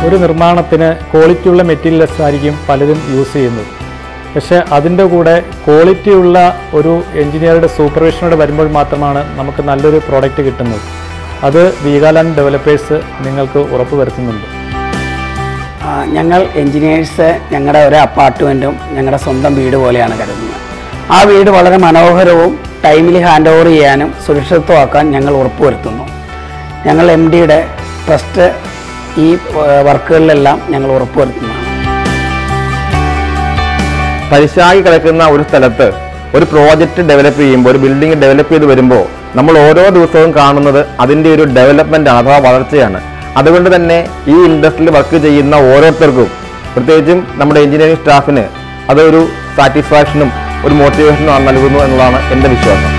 ഒരു നിർമ്മാണത്തിന് ക്വാളിറ്റിയുള്ള മെറ്റീരിയൽസ് ആയിരിക്കും പലരും യൂസ് ചെയ്യുന്നത് പക്ഷേ അതിൻ്റെ കൂടെ ക്വാളിറ്റിയുള്ള ഒരു എഞ്ചിനീയറുടെ സൂപ്പർവിഷനോടെ വരുമ്പോൾ മാത്രമാണ് നമുക്ക് നല്ലൊരു പ്രോഡക്റ്റ് കിട്ടുന്നത് അത് വീഗാലാൻഡ് ഡെവലപ്പേഴ്സ് നിങ്ങൾക്ക് ഉറപ്പുവരുത്തുന്നുണ്ട് ആ, ഞങ്ങൾ എൻജിനീയേഴ്സ് ഞങ്ങളുടെ ഒരു അപ്പാർട്ട്മെൻറ്റും ഞങ്ങളുടെ സ്വന്തം വീട് പോലെയാണ് കരുതുന്നത് ആ വീട് വളരെ മനോഹരവും ടൈമിൽ ഹാൻഡ് ഓവർ ചെയ്യാനും സുരക്ഷിതത്വമാക്കാൻ ഞങ്ങൾ ഉറപ്പുവരുത്തുന്നു ഞങ്ങൾ എം ഡിയുടെ ട്രസ്റ്റ് ഈ ഏഹ്, വർക്കുകളിലെല്ലാം ഞങ്ങൾ ഉറപ്പുവരുത്തുന്നതാണ് പരിശാകി കിടക്കുന്ന ഒരു സ്ഥലത്ത് ഒരു പ്രോജക്റ്റ് ഡെവലപ്പ് ചെയ്യുമ്പോൾ ഒരു ബിൽഡിംഗ് ഡെവലപ്പ് ചെയ്ത് വരുമ്പോൾ നമ്മൾ ഓരോ ദിവസവും കാണുന്നത് അതിൻ്റെ ഒരു ഡെവലപ്മെൻ്റ് ആണ് അഥവാ വളർച്ചയാണ് അതുകൊണ്ട് തന്നെ ഈ ഇൻഡസ്ട്രിയിൽ വർക്ക് ചെയ്യുന്ന ഓരോരുത്തർക്കും പ്രത്യേകിച്ചും നമ്മുടെ എഞ്ചിനീയറിംഗ് സ്റ്റാഫിന് അതൊരു സാറ്റിസ്ഫാക്ഷനും ഒരു മോട്ടിവേഷനും നൽകുന്നു എന്നുള്ളതാണ് എൻ്റെ വിശ്വാസം